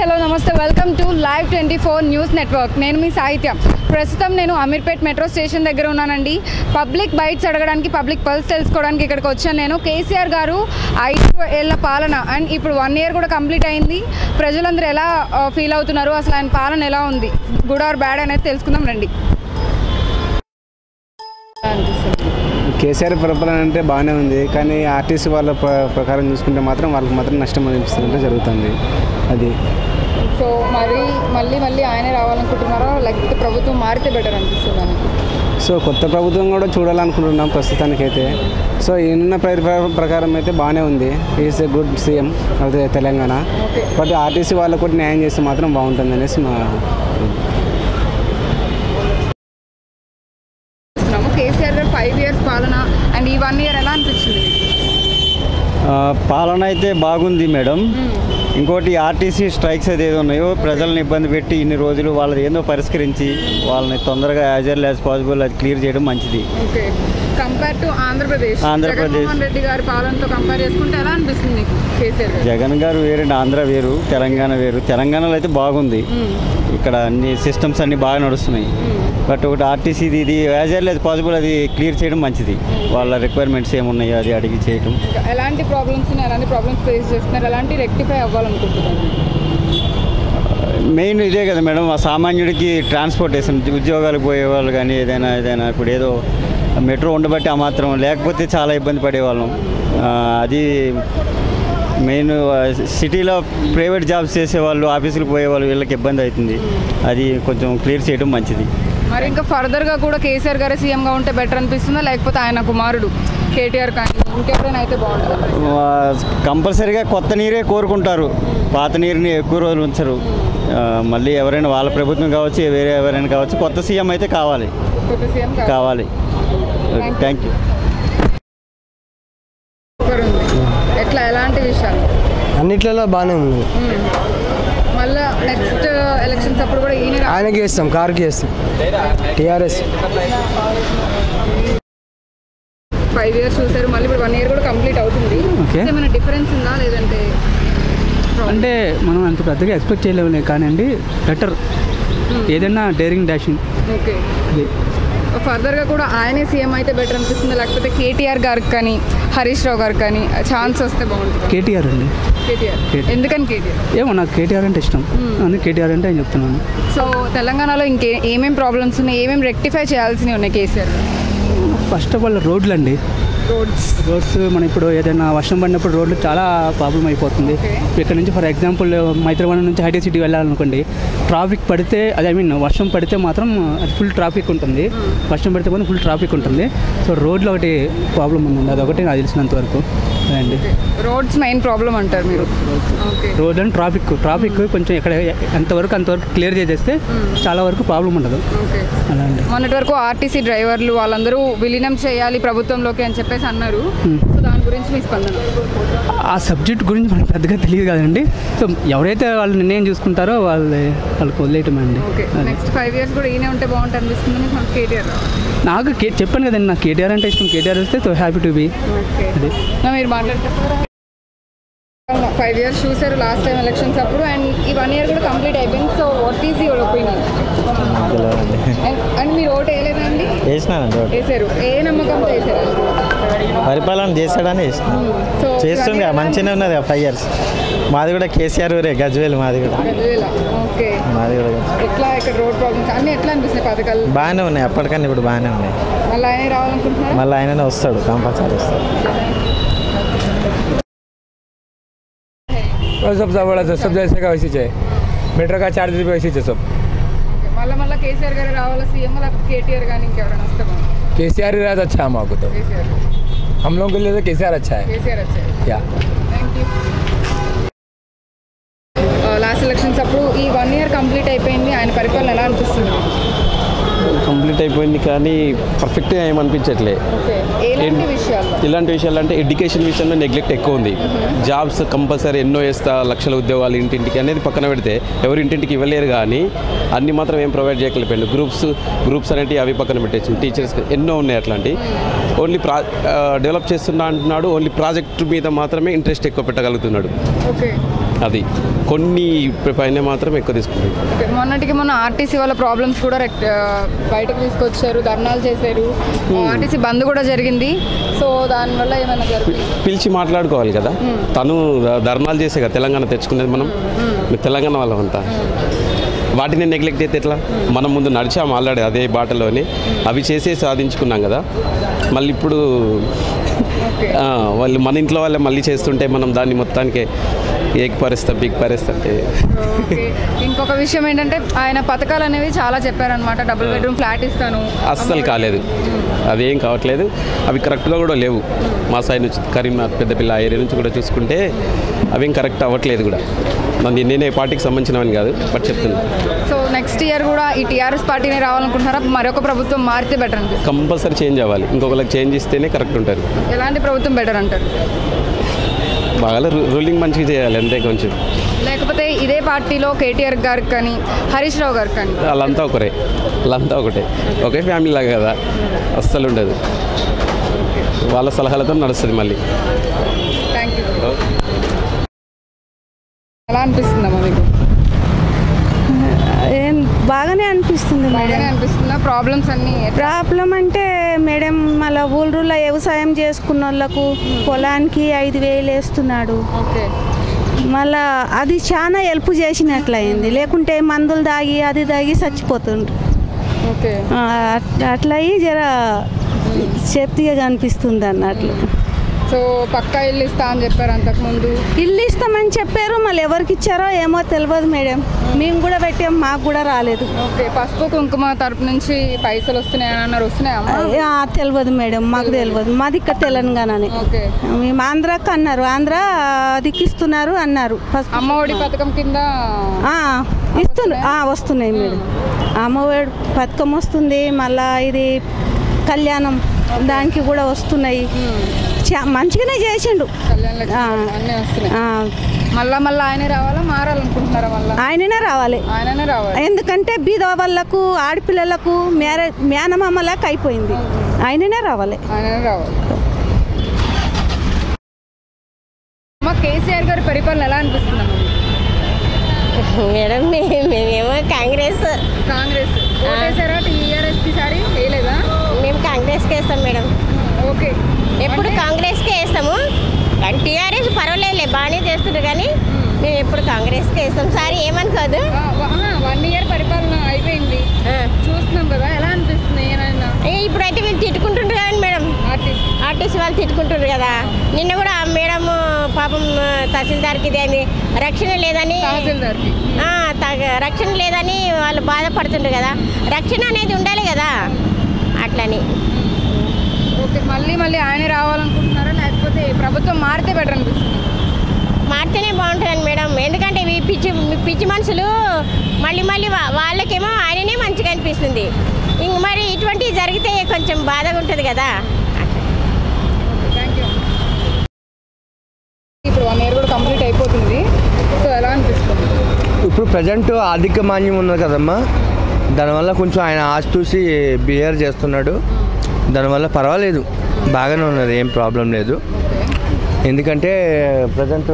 Hello నమస్తే welcome to live twenty four news network నేను మీ సాహిత్యం ప్రస్తుతం నేను అమీర్పేట్ మెట్రో స్టేషన్ దగ్గర ఉన్నానండి పబ్లిక్ బైట్స్ అడగడానికి పబ్లిక్ పల్స్ తెలుసుకోవడానికి ఇక్కడికి వచ్చాను నేను కేసీఆర్ గారు ఐదు ఏళ్ల పాలన అండ్ ఇప్పుడు వన్ ఇయర్ కూడా కంప్లీట్ అయింది ప్రజలందరూ ఎలా ఫీల్ అవుతున్నారు అసలు ఆయన పాలన ఎలా ఉంది గుడ్ ఆర్ బ్యాడ్ అనేది తెలుసుకుందాం రండి అనిపిస్తుంది కేసీఆర్ పరిపాలన అంటే బాగానే ఉంది కానీ ఆర్టీసీ వాళ్ళ ప్ర- ప్రకారం చూసుకుంటే మాత్రం వాళ్ళకి మాత్రం నష్టం అనిపిస్తుంటే జరుగుతుంది అది సో మరి మళ్ళీ మళ్ళీ ఆయనే రావాలనుకుంటున్నారా లేకపోతే ప్రభుత్వం మారితే బెటర్ అనిపిస్తుంది మనకి సో కొత్త ప్రభుత్వం కూడా చూడాలనుకుంటున్నాం ప్రస్తుతానికైతే సో ఈయన ప్ర- ప్రకారం అయితే బాగానే ఉంది ఈజ్ ఎ గుడ్ సీఎం అదే తెలంగాణ ఓకే బట్ ఆర్టీసీ వాళ్ళకు కూడా న్యాయం చేస్తే మాత్రం బాగుంటుంది అనేసి మా చూస్తున్నాము కేసీఆర్ గారు ఫైవ్ ఇయర్స్ పాలన అండ్ ఈ వన్ ఇయర్ ఎలా అనిపించింది మీకు? ఆ, పాలన అయితే బాగుంది మేడం ఇంకోటి ఆర్టీసీ స్ట్రైక్స్ అయితే ఏదో ఉన్నాయో ప్రజలను ఇబ్బంది పెట్టి ఇన్ని రోజులు వాళ్ళది ఏందో పరిష్కరించి వాళ్ళని తొందరగా యాజ్ ఎల్ యాజ్ పాసిబుల్ అది క్లియర్ చేయడం మంచిది okay compare to Andhra Pradesh Andhra Pradesh. Jaganmohan Reddy గారి పాలనతో కంపేర్ చేసుకుంటే ఎలా అనిపిస్తుంది మీకు కేసీఆర్ గారు జగన్ గారు వేరు ఆంధ్ర వేరు తెలంగాణ వేరు తెలంగాణలో అయితే బాగుంది మ్మ్. ఇక్కడ అన్ని సిస్టమ్స్ అన్ని బాగా నడుస్తున్నాయి మ్మ్. బట్ ఒకటి ఆర్టీసీది ఇది యాజ్ ఎల్ యాజ్ పాసిబుల్ అది క్లియర్ చేయడం మంచిది వాళ్ళ రిక్వైర్మెంట్స్ ఏమున్నాయో అది అడిగి చేయడం ఇంకా ఎలాంటి ప్రాబ్లమ్స్ ఎలాంటి ప్రాబ్లమ్స్ ఫేస్ చేస్తున్నారు ఎలాంటి రెక్టిఫై అవ్వాలనుకుంటున్నారు మెయిన్ ఇదే కదా మేడం ఆ సామాన్యుడికి ట్రాన్స్పోర్టేషన్ ఉద్యోగాలకు పోయేవాళ్ళు కానీ ఏదైనా ఏదైనా ఇప్పుడు ఏదో మెట్రో ఉండబట్టి ఆ మాత్రం లేకపోతే చాలా ఇబ్బంది పడేవాళ్ళం ఆ, అది మెయిన్ ఆ, సిటీలో ప్రైవేట్ జాబ్స్ చేసేవాళ్ళు ఆఫీసులకు పోయేవాళ్ళు వీళ్ళకి ఇబ్బంది అవుతుంది అది కొంచెం క్లియర్ చేయడం మంచిది మరి ఇంకా ఫర్దర్గా కూడా కేసీఆర్ గారే సీఎంగా ఉంటే బెటర్ అనిపిస్తుందా లేకపోతే ఆయన కుమారుడు కేటీఆర్ కానీ ఇంకెవరైనా అయితే బాగుంటుంది కంపల్సరీగా కొత్త నీరే కోరుకుంటారు పాత నీరుని ఎక్కువ రోజులు ఉంచరు ఆ, మళ్ళీ ఎవరైనా వాళ్ళ ప్రభుత్వం కావచ్చు వేరే ఎవరైనా కావచ్చు కొత్త సీఎం అయితే కావాలి కొత్త సీఎం కావాలి Thank you. థ్యాంక్ యూ ఉంది ఎట్లా ఎలాంటి విషయాలు అన్నిట్లలో బాగానే ఉంది మ్మ్. మళ్ళా నెక్స్ట్ ఎలక్షన్స్ అప్పుడు కూడా ఈయన రా- ఆయనకి వేస్తాం కార్కి వేస్తాం టీఆర్ఎస్ ఫైవ్ ఇయర్స్ చూసారు మళ్ళీ ఇప్పుడు వన్ ఇయర్ కూడా కంప్లీట్ అవుతుంది ఓకే. ఏమైనా డిఫరెన్స్ ఉందా లేదంటే అంటే మనం అంత పెద్దగా ఎక్స్పెక్ట్ చేయలేము కానీ అండి బెటర్ ఏదైనా డేరింగ్ డాషింగ్ ఓకే అది ఫర్దర్గా కూడా ఆయనే సీఎం అయితే బెటర్ అనిపిస్తుంది లేకపోతే కేటీఆర్ గారికి కానీ హరీష్ రావు గారికి కానీ ఛాన్స్ వస్తే బాగుంటుంది కేటీఆర్ అండి కేటీఆర్ కేటీఆర్. ఎందుకని కేటీఆర్ ఏమో నాకు కేటీఆర్ అంటే ఇష్టం అందుకే కేటీఆర్ అంటే నేను చెప్తున్నాను సో తెలంగాణలో ఇంకే ఏమేం ప్రాబ్లమ్స్ ఉన్నాయి ఏమేమి రెక్టిఫై చేయాల్సినవి ఉన్నాయి కేసీఆర్ ఫస్ట్ ఆఫ్ ఆల్ రోడ్లు అండి రోడ్స్ రోడ్స్ మనం ఇప్పుడు ఏదైనా వర్షం పడినప్పుడు రోడ్లు చాలా ప్రాబ్లం అయిపోతుంది Okay. ఇక్కడ నుంచి ఫర్ ఎగ్జాంపుల్ మైత్రివనం నుంచి హైటెక్ సిటీ వెళ్ళాలనుకోండి ట్రాఫిక్ పడితే అదే ఐ మీన్ వర్షం పడితే మాత్రం అది ఫుల్ ట్రాఫిక్ ఉంటుంది వర్షం పడితే మాత్రం ఫుల్ ట్రాఫిక్ ఉంటుంది సో రోడ్లో ఒకటి ప్రాబ్లం ఉందండి అదొకటి నాకు తెలిసినంత వరకు అదండి రోడ్స్ మెయిన్ ప్రాబ్లం అంటారు మీరు okay road and traffic traffic కొంచెం ఎక్కడ ఎంతవరకు అంతవరకు క్లియర్ చేసేస్తే చాలా వరకు ప్రాబ్లం ఉండదు ఓకే అలా అండి మొన్నటి వరకు ఆర్టీసీ డ్రైవర్లు వాళ్ళందరూ విలీనం చేయాలి ప్రభుత్వంలోకి అని చెప్పేసి అన్నారు Hmm. సో దాని గురించి మీ స్పందన ఆ సబ్జెక్ట్ గురించి మనకు పెద్దగా తెలియదు కదండి సో ఎవరైతే వాళ్ళు నిర్ణయం చూసుకుంటారో వాళ్ళు వాళ్ళకి వదిలేయటం అండి ఓకే నెక్స్ట్ ఫైవ్ ఇయర్స్ కూడా ఈయనే ఉంటే బాగుంటుంది అనిపిస్తుంది మీకు మనకు కేటీఆర్ నాకు కే చెప్పాను కదండి నాకు కేటీఆర్ అంటే ఇష్టం కేటీఆర్ వస్తే so happy to be okay అది నా మీరు మాట్లాడతారా ఫైవ్ ఇయర్స్ చూసారు లాస్ట్ టైం ఎలక్షన్స్ అప్పుడు అండ్ ఈ వన్ ఇయర్ కూడా కంప్లీట్ అయిపోయింది so what is your opinion and మీరు ఓటు వేయలేదా అండి చేసినానండి ఒకటి. వేసారు ఏ నమ్మకంతో వేసారు పరిపాలన చేస్తాడని చేసిన సో చేస్తుండే మంచిగానే ఉన్నది ఫైవ్ ఇయర్స్ మాది కూడా కేసీఆర్ ఊరే గజ్వేల్ మాది కూడా ఓకే మాది కూడా ఎట్లా ఇక్కడ రోడ్ ప్రాబ్లమ్స్ అన్ని ఎట్లా అనిపిస్తున్నాయి పథకాలు బాగానే ఉన్నాయి అప్పటికన్నా ఇప్పుడు బాగానే ఉన్నాయి మళ్ళీ ఆయనే రావాలనుకుంటున్నారు మళ్ళీ ఆయననే వస్తాడు కంపల్సరీ వస్తాడు और सब सब बड़ा था सब जैसे का वैसे चाहिए मीटर का चार्ज भी वैसे ही सब మళ్ళీ మళ్ళీ కేసీఆర్ గారు రావాలా సీఎం లేకపోతే కేటీఆర్ కానీ ఇంకెవరైనా వస్తే బాగుంటుంది के सी आर ही रहा तो अच्छा है हमको तो కేసీఆర్ हम लोगों के लिए तो के सी आर अच्छा है కేసీఆర్ వచ్చారు या థ్యాంక్ యూ లాస్ట్ ఎలక్షన్స్ అప్పుడు ఈ వన్ ఇయర్ కంప్లీట్ అయిపోయింది ఆయన పరిపాలన ఎలా అనిపిస్తుంది కంప్లీట్ అయిపోయింది కానీ పర్ఫెక్ట్గా ఏమనిపించట్లే ఓకే ఎలాంటి విషయాల్లో ఇలాంటి విషయాలు అంటే ఎడ్యుకేషన్ విషయంలో నెగ్లెక్ట్ ఎక్కువ ఉంది జాబ్స్ కంపల్సరీ ఎన్నో వేస్తా లక్షల ఉద్యోగాలు ఇంటింటికి అనేది పక్కన పెడితే ఎవరు ఇంటింటికి ఇవ్వలేరు కానీ అన్ని మాత్రం ఏం ప్రొవైడ్ చేయలేకపోయింది గ్రూప్స్ గ్రూప్స్ అనేవి అవి పక్కన పెట్టేసి టీచర్స్ ఎన్నో ఉన్నాయి అట్లాంటి ఓన్లీ ప్రా డెవలప్ చేస్తున్నా అంటున్నాడు ఓన్లీ ప్రాజెక్ట్ మీద మాత్రమే ఇంట్రెస్ట్ ఎక్కువ పెట్టగలుగుతున్నాడు ఓకే అది కొన్ని పైన మాత్రం ఎక్కువ తీసుకుంటారు ఓకే, మొన్నటికి మొన్న ఆర్టీసీ వాళ్ళ ప్రాబ్లమ్స్ కూడా రెక్ట్- ఆ, బయటకు తీసుకొచ్చారు ధర్నాలు చేశారు ఆర్టీసీ బంద్ కూడా జరిగింది సో దానివల్ల ఏమైనా జరుగుతుంది పిలిచి మాట్లాడుకోవాలి కదా తను ధ- ధర్నాలు చేసే కదా తెలంగాణ తెచ్చుకునేది మనం మీరు తెలంగాణ వాళ్ళం అంతా వాటిని నెగ్లెక్ట్ చేస్తే ఎట్లా మనం ముందు నడిచాం ఆల్రెడీ అదే బాటలోనే అవి చేసే సాధించుకున్నాం కదా మళ్ళీ ఇప్పుడు ఆ, వాళ్ళు మన ఇంట్లో వాళ్ళే మళ్ళీ చేస్తుంటే మనం దాన్ని మొత్తానికి ఏక్ పరిస్తాం బిగ్ పరిస్తుంటే ఓకే. ఇంకొక విషయం ఏంటంటే ఆయన పథకాలు అనేవి చాలా చెప్పారనమాట డబుల్ బెడ్రూమ్ ఫ్లాట్ ఇస్తాను అస్సలు కాలేదు అవేం కావట్లేదు అవి కరెక్ట్గా కూడా లేవు మా సైడ్ నుంచి కరీంనగర్ పెద్దపిల్ల ఆ ఏరియా నుంచి కూడా చూసుకుంటే అవేం కరెక్ట్ అవ్వట్లేదు కూడా నన్ను నేనే పార్టీకి సంబంధించినవని కాదు బట్ చెప్తున్నా సో నెక్స్ట్ ఇయర్ కూడా ఈ టీఆర్ఎస్ పార్టీని రావాలనుకుంటున్నారా మరొక ప్రభుత్వం మారితే బెటర్ అనిపిస్తుంది కంపల్సరీ చేంజ్ అవ్వాలి ఇంకొకరికి చేంజ్ ఇస్తేనే కరెక్ట్ ఉంటుంది ఎలాంటి ప్రభుత్వం బెటర్ అంటారు బాగా రూ- రూలింగ్ మంచిగా చేయాలి అంతే కొంచెం లేకపోతే ఇదే పార్టీలో కేటీఆర్ గారికి కానీ హరీష్ రావు గారికి కానీ వాళ్ళంతా ఒకరే వాళ్ళంతా ఒకటే ఒకే ఫ్యామిలీ లాగా కదా అస్సలు ఉండదు వాళ్ళ సలహాలతో నడుస్తుంది మళ్ళీ థ్యాంక్ యూ ఎలా అనిపిస్తుందమ్మా మీకు ఏం బాగానే అనిపిస్తుంది బాగానే మేడం అనిపిస్తుందా ప్రాబ్లమ్స్ అన్నీ ఎట్లా? ప్రాబ్లం అంటే మేడం మళ్ళీ ఊళ్ళో వ్యవసాయం చేసుకున్న వాళ్ళకు పొలానికి ఐదు వేలు వేస్తున్నాడు ఓకే మళ్ళా అది చాలా హెల్ప్ చేసినట్లయింది లేకుంటే మందులు దాగి అది దాగి చచ్చిపోతుండ్రు ఓకే ఆ, అట్- అట్లా అయ్యి జర సేఫ్టీగా కనిపిస్తుంది అన్నట్లు సో పక్కా ఇల్లు ఇస్తా అని చెప్పారు అంతకుముందు ఇల్లు ఇస్తామని చెప్పారు మళ్ళీ ఎవరికి ఇచ్చారో ఏమో తెలియదు మేడం మేము కూడా పెట్టాం మాకు కూడా రాలేదు ఓకే పసుపు కుంకుమ తరపు నుంచి పైసలు వస్తున్నాయని అన్నారు వస్తున్నాయమ్మా ఆ, తెలియదు మేడం మాకు తెలియదు మాది ఇక్కడ తెలంగాణనే ఓకే మేము ఆంధ్రాకి అన్నారు ఆంధ్ర దిక్కిస్తున్నారు అన్నారు ఫస్ట్ అమ్మ ఒడి పథకం కింద ఆ, ఇస్తున్నారు ఆ, వస్తున్నాయి మేడం అమ్మఒడి పథకం వస్తుంది మళ్ళా ఇది కళ్యాణం దానికి కూడా వస్తున్నాయి చా- మంచిగానే చేసిండు కళ్యాణ లక్ష్మి ఆ. అన్నీ వస్తున్నాయి ఆ, మళ్ళా మళ్ళీ ఆయనే రావాలా మారాలనుకుంటున్నారా మళ్ళా ఆయననే రావాలి ఆయననే రావాలి ఎందుకంటే బీద వాళ్ళకు ఆడపిల్లలకు మ్యారేజ్ మేనమామలకు అయిపోయింది ఆయననే రావాలి ఆయననే రావాలి అమ్మ కేసీఆర్ గారి పరిపాలన ఎలా అనిపిస్తుందమ్మా మీకు? మేడం మే- మేమేమో కాంగ్రెస్ కాంగ్రెస్ ఓటేసారా టీఆర్ఎస్కి సారి వేయలేదా మేము కాంగ్రెస్కి వేస్తాం మేడం ఓకే ఎప్పుడు కాంగ్రెస్కే వేస్తాము కానీ టీఆర్ఎస్ పర్వాలేదులే బాగానే చేస్తుండ్రు కానీ మేము ఎప్పుడు కాంగ్రెస్కే వేస్తాం సార్ ఏమనుకోదు వన్ ఇయర్ పరిపాలన అయిపోయింది ఆ. చూస్తున్నాం కదా ఎలా అనిపిస్తుంది ఏనైనా ఏ, ఇప్పుడైతే వీళ్ళు తిట్టుకుంటుండ్రు కానీ మేడం ఆర్టిస్ట్ ఆర్టీసీ వాళ్ళు తిట్టుకుంటుండ్రు కదా నిన్న కూడా ఆ మేడం పాపం తహసీల్దార్కి ఇదేంది రక్షణ లేదని తహసీల్దార్కి ఆ, తగ- రక్షణ లేదని వాళ్ళు బాధపడుతుండ్రు కదా రక్షణ అనేది ఉండాలి కదా అట్లని ఓకే మళ్ళీ మళ్ళీ ఆయన రావాలనుకుంటున్నారా లేకపోతే ప్రభుత్వం మారితే బెటర్ అనిపిస్తుంది మారితేనే బాగుంటుందండి మేడం ఎందుకంటే ఈ పిచ్చి పిచ్చి మనుషులు మళ్ళీ మళ్ళీ వా- వాళ్ళకేమో ఆయననే మంచిగా అనిపిస్తుంది ఇంక మరి ఇటువంటివి జరిగితే కొంచెం బాధగా ఉంటుంది కదా థ్యాంక్ యూ ఇప్పుడు వన్ ఇయర్ కూడా కంప్లీట్ అయిపోతుంది సో ఎలా అనిపిస్తుంది ఇప్పుడు ప్రజెంట్ ఆర్థిక మాన్యం ఉన్నది కదమ్మా దానివల్ల కొంచెం ఆయన ఆశ చూసి బిహేవ్ చేస్తున్నాడు దానివల్ల పర్వాలేదు బాగానే ఉన్నది ఏం ప్రాబ్లం లేదు ఎందుకంటే ప్రజెంట్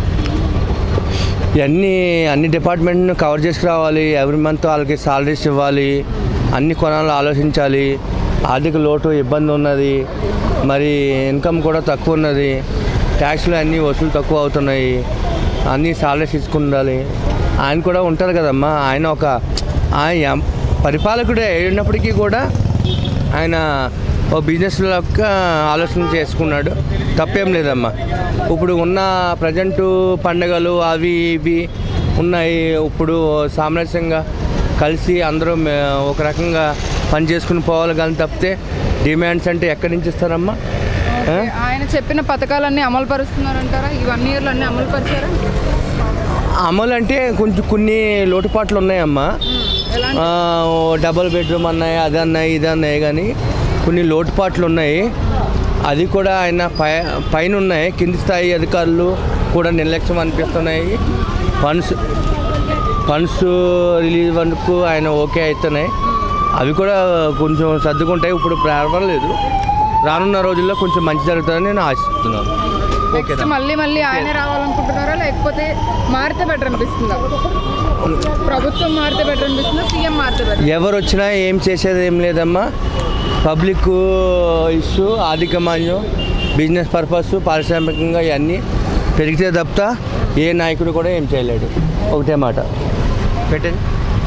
ఇవన్నీ అన్ని డిపార్ట్మెంట్ను కవర్ చేసుకురావాలి ఎవ్రీ మంత్ వాళ్ళకి సాలరీస్ ఇవ్వాలి అన్ని కొనాలు ఆలోచించాలి ఆర్థిక లోటు ఇబ్బంది ఉన్నది మరి ఇన్కమ్ కూడా తక్కువ ఉన్నది ట్యాక్స్లు అన్నీ వసూలు తక్కువ అవుతున్నాయి అన్నీ సాలరీస్ ఇచ్చుకుండాలి ఆయన కూడా ఉంటారు కదమ్మా ఆయన ఒక ఆయన పరిపాలకుడే అయినప్పటికీ కూడా ఆయన ఓ బిజినెస్ లెక్క ఆలోచన చేసుకున్నాడు తప్పేం లేదమ్మా ఇప్పుడు ఉన్న ప్రజెంటు పండగలు అవి ఇవి ఉన్నాయి ఇప్పుడు సామరస్యంగా కలిసి అందరూ మే- ఒక రకంగా పని చేసుకుని పోవాలి కానీ తప్పితే డిమాండ్స్ అంటే ఎక్కడి నుంచి ఇస్తారమ్మా ఆ? ఆయన చెప్పిన పథకాలన్నీ అమలు పరుస్తున్నారంటారా ఈ వన్ ఇయర్లో అన్నీ అమలు పరిచారా అమలు అంటే కొంచెం కొన్ని లోటుపాట్లు ఉన్నాయమ్మా ఎలాంటి ఆ, ఓ డబుల్ బెడ్రూమ్ అన్నాయి అది అన్నాయి ఇది అన్నాయి కానీ కొన్ని లోటుపాట్లు ఉన్నాయి అది కూడా ఆయన పై పైన ఉన్నాయి కింది స్థాయి అధికారులు కూడా నిర్లక్ష్యం అనిపిస్తున్నాయి ఫండ్స్ ఫండ్స్ రిలీజ్ వరకు ఆయన ఓకే అవుతున్నాయి అవి కూడా కొంచెం సర్దుకుంటాయి ఇప్పుడు పర్వాలేదు రానున్న రోజుల్లో కొంచెం మంచి జరుగుతుందని నేను ఆశిస్తున్నాను నెక్స్ట్ మళ్ళీ మళ్ళీ ఆయనే రావాలనుకుంటున్నారా లేకపోతే మారితే బెటర్ అనిపిస్తుందా ప్రభుత్వం మారితే బెటర్ అనిపిస్తుందా సీఎం మారితే బెటర్ ఎవరు వచ్చినా ఏం చేసేది ఏం లేదమ్మా పబ్లిక్ ఇష్యూ ఆర్థిక మాన్యం బిజినెస్ పర్పస్ పారిశ్రామికంగా ఇవన్నీ పెరిగితే తప్ప ఏ నాయకుడు కూడా ఏం చేయలేడు ఒకటే మాట పెట్టండి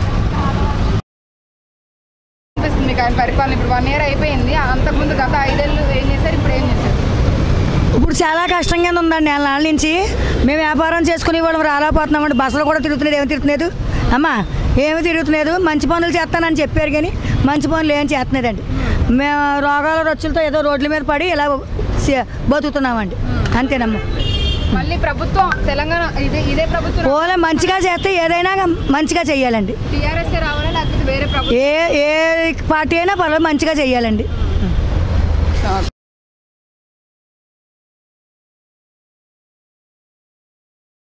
అనిపిస్తుంది మీకు ఆయన పరిపాలన ఇప్పుడు వన్ ఇయర్ అయిపోయింది అంతకుముందు గత ఐదేళ్ళు ఏం చేశారు ఇప్పుడు ఏం చేశారు ఇప్పుడు చాలా కష్టంగానే ఉందండి నెల నాళ్ళ నుంచి మేము వ్యాపారం చేసుకుని వాళ్ళం రాలేకపోతున్నామండి బస్సులు కూడా తిరుగుతున్నాడు ఏమి తిరుగుతులేదు అమ్మా ఏమి తిరుగుతులేదు మంచి పనులు చేస్తానని చెప్పారు కానీ మంచి పనులు ఏం చేస్తున్నాడండి మేము రోగాల రొచ్చులతో ఏదో రోడ్ల మీద పడి ఇలా సే- బతుకుతున్నామండి అంతేనమ్మా మళ్ళీ ప్రభుత్వం తెలంగాణ ఇదే ఇదే ప్రభుత్వం ఓలే మంచిగా చేస్తే ఏదైనా మంచిగా చెయ్యాలండి టీఆర్ఎస్ రావాలా లేకపోతే వేరే ప్రభుత్వం ఏ ఏ పార్టీ అయినా పర్వాలేదు మంచిగా చెయ్యాలండి